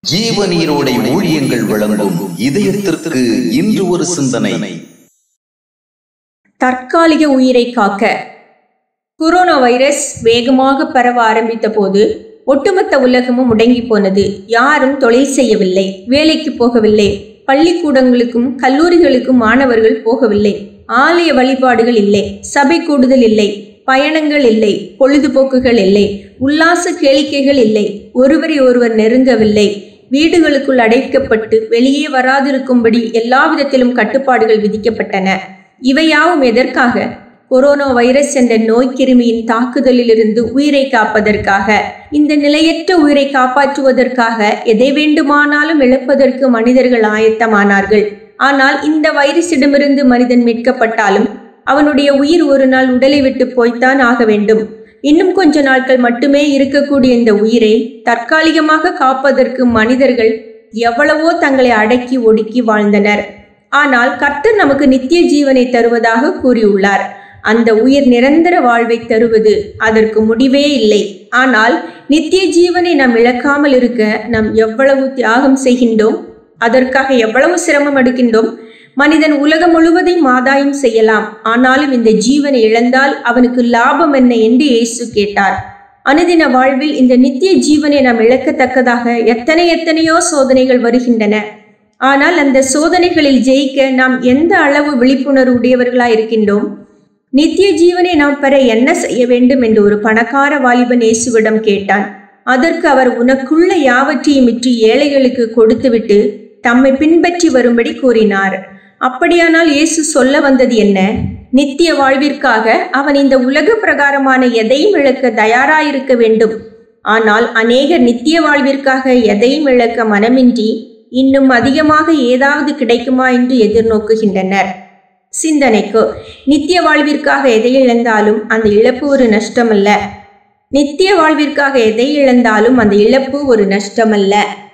ஜீவநீரோடை ஊழியங்கள் வழங்கும் இதயத்திற்கு இன்று ஒரு சிந்தனை தற்காலிக உயிரை காக்க கொரோனா வைரஸ் வேகமாக பரவ ஆரம்பித்த போது ஒட்டுமொத்த உலகமும் முடங்கி போனது யாரும் தொழில் செய்யவில்லை வேலைக்கு போகவில்லை பள்ளிக்கூடங்களுக்கும் கல்லூரிகளுக்கும் மாணவர்கள் போகவில்லை ஆலய வழிபாடுகள் இல்லை சபை கூடுதல் இல்லை பயணங்கள் இல்லை பொழுதுபோக்குகள் இல்லை உல்லாச கேளிக்கைகள் இல்லை ஒருவரை ஒருவர் நெருங்கவில்லை வீடுகளுக்குள் அடைக்கப்பட்டு வெளியே வராதிருக்கும்படி எல்லா விதத்திலும் கட்டுப்பாடுகள் விதிக்கப்பட்டன இவையாவும் எதற்காக கொரோனா வைரஸ் என்ற நோய் கிருமியின் தாக்குதலிலிருந்து உயிரை காப்பதற்காக இந்த நிலையற்ற உயிரை காப்பாற்றுவதற்காக எதை வேண்டுமானாலும் இழப்பதற்கு மனிதர்கள் ஆயத்தமானார்கள் ஆனால் இந்த வைரஸிடமிருந்து மனிதன் மீட்கப்பட்டாலும் அவனுடைய உயிர் ஒரு நாள் உடலை விட்டு போய்த்தான் ஆக வேண்டும் இன்னும் கொஞ்ச நாட்கள் மட்டுமே இருக்கக்கூடிய இந்த உயிரை தற்காலிகமாக காப்பதற்கு மனிதர்கள் எவ்வளவோ தங்களை அடக்கி ஒடுக்கி வாழ்ந்தனர் ஆனால் கர்த்தர் நமக்கு நித்திய ஜீவனை தருவதாக கூறியுள்ளார் அந்த உயிர் நிரந்தர வாழ்வை தருவது அதற்கு முடிவே இல்லை ஆனால் நித்திய ஜீவனை நாம் இழக்காமல் இருக்க நாம் எவ்வளவு தியாகம் செய்கின்றோம் அதற்காக எவ்வளவு சிரமம் எடுக்கின்றோம் மனிதன் உலகம் முழுவதையும் ஆதாயம் செய்யலாம் ஆனாலும் இந்த ஜீவனை இழந்தால் அவனுக்கு லாபம் என்ன என்று இயேசு கேட்டார் அனுதின வாழ்வில் இந்த நித்திய ஜீவனை நாம் இழக்கத்தக்கதாக எத்தனை எத்தனையோ சோதனைகள் வருகின்றன ஆனால் அந்த சோதனைகளில் ஜெயிக்க நாம் எந்த அளவு விழிப்புணர்வு உடையவர்களாய் இருக்கின்றோம் நித்திய ஜீவனை நாம் பெற என்ன செய்ய வேண்டும் என்று ஒரு பணக்கார வாலிபன் இயேசுவிடம் கேட்டான் அதற்கு அவர் உனக்குள்ள யாவற்றையும் விற்று ஏழைகளுக்கு கொடுத்துவிட்டு தம்மை பின்பற்றி வரும்படி கூறினார் அப்படியானால் இயேசு சொல்ல வந்தது என்ன நித்திய வாழ்விற்காக அவன் இந்த உலக பிரகாரமான எதையும் இழக்க தயாராயிருக்க வேண்டும் ஆனால் அநேகர் நித்திய வாழ்விற்காக எதையும் இழக்க மனமின்றி இன்னும் அதிகமாக ஏதாவது கிடைக்குமா என்று எதிர்நோக்குகின்றனர் சிந்தனைக்கு நித்திய வாழ்விற்காக எதை இழந்தாலும் அந்த இழப்பு ஒரு நஷ்டமல்ல நித்திய வாழ்விற்காக எதை இழந்தாலும் அந்த இழப்பு ஒரு நஷ்டமல்ல